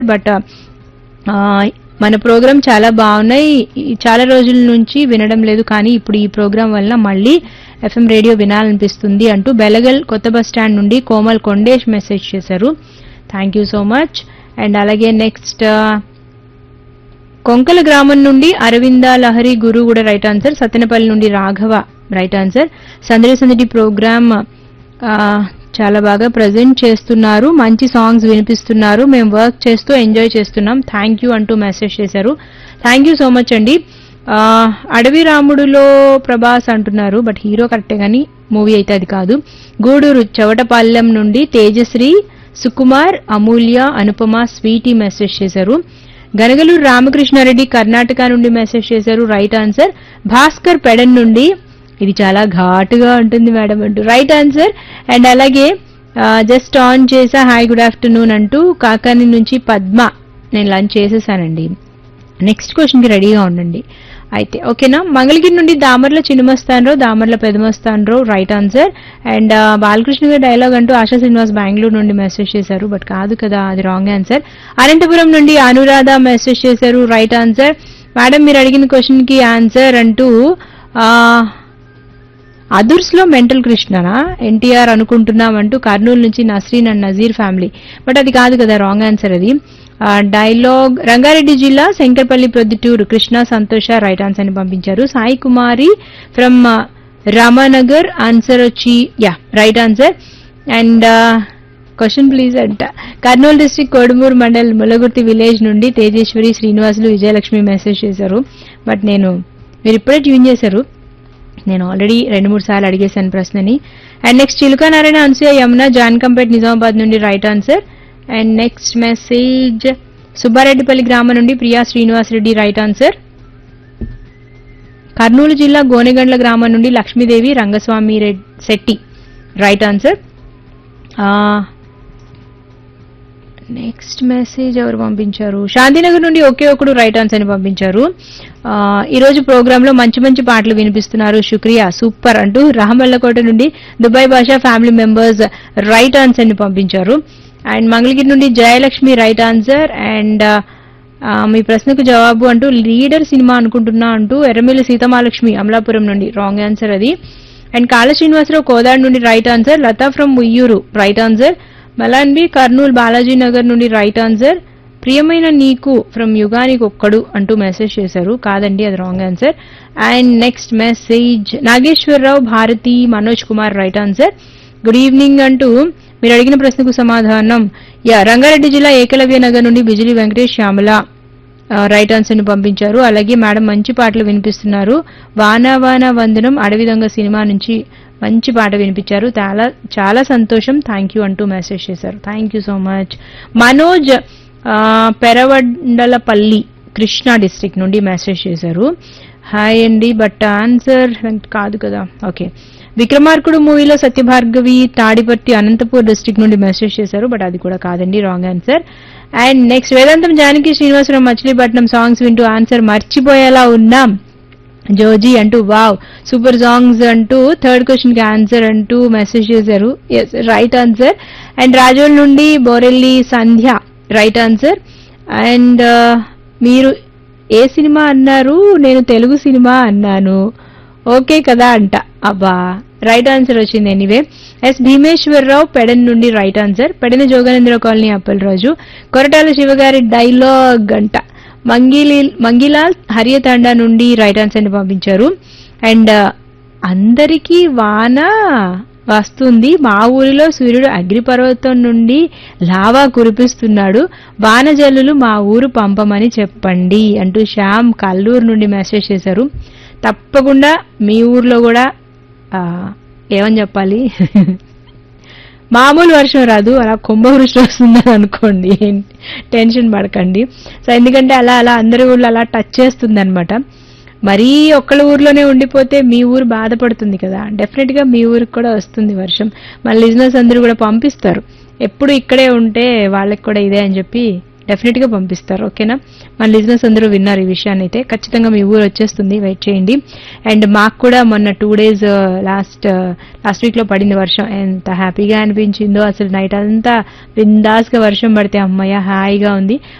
but ఆ, మన programme చాలా బాగున్నాయి ఈ చాలా రోజుల నుంచి వినడం లేదు కానీ ఇప్పుడు ఈ ప్రోగ్రామ్ వల్ల మళ్ళీ ఎఫ్ఎం రేడియో వినాలనిపిస్తుంది అంటూ బెలగల్ కొత్త బస్ స్టాండ్ నుండి కోమల్ కొండేష్ మెసేజ్ చేశారు thank you so much and అలాగే నెక్స్ట్ కొంకల గ్రామం నుండి అరవింద లహరి గురు కూడా రైట్ ఆన్సర్ సత్తెనపల్లి నుండి రాఘవ రైట్ ఆన్సర్ సందడి సందడి ప్రోగ్రామ్ ఆ, చాలా బాగా ప్రజెంట్ చేస్తున్నారు మంచి సాంగ్స్ వినిపిస్తున్నారు మేము వర్క్ చేస్తూ ఎంజాయ్ చేస్తున్నాం థ్యాంక్ యూ అంటూ మెసేజ్ చేశారు థ్యాంక్ యూ సో మచ్ అండి ఆ, అడవి రాముడులో ప్రభాస్ అంటున్నారు బట్ హీరో కరెక్టే కానీ మూవీ అయితే అది కాదు గూడూరు చవటపాలెం నుండి తేజశ్రీ సుకుమార్ అమూల్య అనుపమ స్వీటీ మెసేజ్ చేశారు గనగలూరు రామకృష్ణారెడ్డి కర్ణాటక నుండి మెసేజ్ చేశారు రైట్ ఆన్సర్ భాస్కర్ పెడన్ నుండి ఇది చాలా ఘాటుగా ఉంటుంది మేడం అంటూ రైట్ ఆన్సర్ అండ్ అలాగే జస్ట్ ఆన్ చేసా హాయ్ గుడ్ ఆఫ్టర్నూన్ అంటూ కాకాని నుంచి పద్మ నేను లంచ్ చేసేసానండి నెక్స్ట్ క్వశ్చన్కి రెడీగా ఉండండి అయితే ఓకేనా మంగళగిరి నుండి Damarla Chinnamasthanarao Damarla Pedamasthanarao right answer and Balakrishna గారి డైలాగ్ అంటూ ఆశా శ్రీనివాస్ బెంగళూరు నుండి మెసేజ్ చేశారు బట్ కాదు కదా అది రాంగ్ ఆన్సర్ అనంతపురం నుండి అనురాధ మెసేజ్ చేశారు రైట్ ఆన్సర్ మేడం మీరు అడిగిన క్వశ్చన్ కి ఆన్సర్ అంటూ ఆ, అదుర్స్ లో మెంటల్ కృష్ణనా ఎన్టీఆర్ అనుకుంటున్నాం అంటూ కర్నూలు నుంచి Nasreen and Nazeer family but అది కాదు కదా రాంగ్ ఆన్సర్ అది డైలాగ్ రంగారెడ్డి జిల్లా శంకర్పల్లి ప్రొద్దుటూరు కృష్ణ సంతోష రైట్ ఆన్సర్ ని పంపించారు సాయి కుమారి ఫ్రమ్ రామానగర్ ఆన్సర్ వచ్చి yeah right answer and question please అంట కర్నూలు డిస్ట్రిక్ట్ కోడుమూరు మండల్ ములగుర్తి విలేజ్ నుండి తేజేశ్వరి శ్రీనివాసులు విజయలక్ష్మి మెసేజ్ చేశారు బట్ నేను మీరు ఇప్పుడే ట్యూన్ చేశారు నేను ఆల్రెడీ రెండు మూడు సార్లు అడిగేశాను ప్రశ్నని అండ్ నెక్స్ట్ చిలుక నారాయణ అన్సూయ యమున జాన్కంపేట్ నిజామాబాద్ నుండి right answer and next message Subbareddypalli గ్రామం నుండి ప్రియా శ్రీనివాస్ రెడ్డి రైట్ ఆన్సర్ కర్నూలు జిల్లా గోనెగండ్ల గ్రామం నుండి లక్ష్మీదేవి రంగస్వామి రెడ్ Setty right answer next message ఎవరు పంపించారు శాంతినగర్ నుండి ఒకే ఒకడు రైట్ ఆన్సర్ అని పంపించారు ఆ, ఈరోజు ప్రోగ్రామ్ లో మంచి మంచి పాటలు వినిపిస్తున్నారు శుక్రియా సూపర్ అంటూ రామల్లకోట నుండి దుబాయ్ భాషా ఫ్యామిలీ మెంబర్స్ రైట్ ఆన్సర్ ని పంపించారు అండ్ మంగళగిరి నుండి జయలక్ష్మి రైట్ ఆన్సర్ అండ్ ఆ, మీ ప్రశ్నకు జవాబు అంటూ లీడర్ సినిమా అనుకుంటున్నా అంటూ ఎర్రమిల్లి సీతమాలక్ష్మి అమలాపురం నుండి రాంగ్ ఆన్సర్ అది అండ్ కాళ శ్రీనివాసరావు కోదాడ్ నుండి right answer Latha from Uyyuru right answer Malanbi Kurnool Balaji Nagar నుండి రైట్ ఆన్సర్ ప్రియమైన నీకు ఫ్రమ్ యుగానికి ఒక్కడు అంటూ మెసేజ్ చేశారు కాదండి అది wrong answer and next message Nageswararao Bharathi Manoj Kumar right answer good evening అంటూ మీరు అడిగిన ప్రశ్నకు సమాధానం యా రంగారెడ్డి జిల్లా ఏకలవ్య నగర్ నుండి బిజిలి వెంకటేష్ శ్యామల ఆ, రైట్ ఆన్సర్ ని పంపించారు అలాగే మేడం మంచి పాటలు వినిపిస్తున్నారు వానా వానా వందనం అడవి దొంగ సినిమా నుంచి మంచి పాట వినిపించారు చాలా చాలా సంతోషం థ్యాంక్ యూ అంటూ మెసేజ్ చేశారు thank you so much Manoj ఆ, పెరవండలపల్లి కృష్ణా డిస్ట్రిక్ట్ నుండి మెసేజ్ చేశారు హాయ్ అండి బట్ ఆన్సర్ కాదు కదా ఓకే విక్రమార్కుడు మూవీలో సత్యభార్గవి తాడిపత్రి అనంతపూర్ డిస్ట్రిక్ట్ నుండి మెసేజ్ చేశారు బట్ అది కూడా కాదండి wrong answer and next Vedantham Janaki Srinivasarao Machilipatnam songs వింటూ ఆన్సర్ మర్చిపోయేలా ఉన్నాం జోజీ అంటూ వావ్ సూపర్ సాంగ్స్ అంటూ థర్డ్ క్వశ్చన్ కి ఆన్సర్ అంటూ మెసేజ్ చేశారు yes right answer and Razole నుండి Borelli Sandhya right answer and మీరు ఏ సినిమా అన్నారు నేను తెలుగు సినిమా అన్నాను ఓకే కదా అంట అబ్బా రైట్ ఆన్సర్ వచ్చింది ఎనీవే ఎస్ భీమేశ్వరరావు పెడన్ నుండి రైట్ ఆన్సర్ పెడన జోగానంద్ర కాలనీ అప్పలరాజు కొరటాల శివగారి డైలాగ్ అంట మంగిలి మంగిలాల్ హరియతాండా నుండి రైట్ ఆన్సర్ ని పంపించారు అండ్ అందరికీ వాన వస్తుంది మా ఊరిలో సూర్యుడు అగ్నిపర్వతం నుండి లావా కురిపిస్తున్నాడు వానజల్లులు మా ఊరు పంపమని చెప్పండి అంటూ శ్యామ్ కల్లూరు నుండి మెసేజ్ చేశారు తప్పకుండా మీ ఊర్లో కూడా ఆ, ఏమని చెప్పాలి మామూలు వర్షం రాదు అలా కుంభవృష్టి వస్తుందని అనుకోండి టెన్షన్ పడకండి సో ఎందుకంటే అలా అలా అందరి ఊర్లో అలా టచ్ చేస్తుంది అనమాట మరీ ఒక్కళ్ళ ఊర్లోనే ఉండిపోతే మీ ఊరు బాధపడుతుంది కదా డెఫినెట్ గా మీ ఊరికి కూడా వస్తుంది వర్షం మన లిజినెస్ అందరూ కూడా పంపిస్తారు ఎప్పుడు ఇక్కడే ఉంటే వాళ్ళకి కూడా ఇదే అని చెప్పి డెఫినెట్ గా పంపిస్తారు ఓకేనా మన లిజినెస్ అందరూ విన్నారు ఈ విషయాన్ని అయితే ఖచ్చితంగా మీ ఊరు వచ్చేస్తుంది వెయిట్ చేయండి అండ్ మాకు కూడా మొన్న two days last last week లో పడింది వర్షం ఎంత హ్యాపీగా అనిపించిందో అసలు నైట్ అంతా బిందాస్ గా వర్షం పడితే అమ్మయ్య హాయిగా ఉంది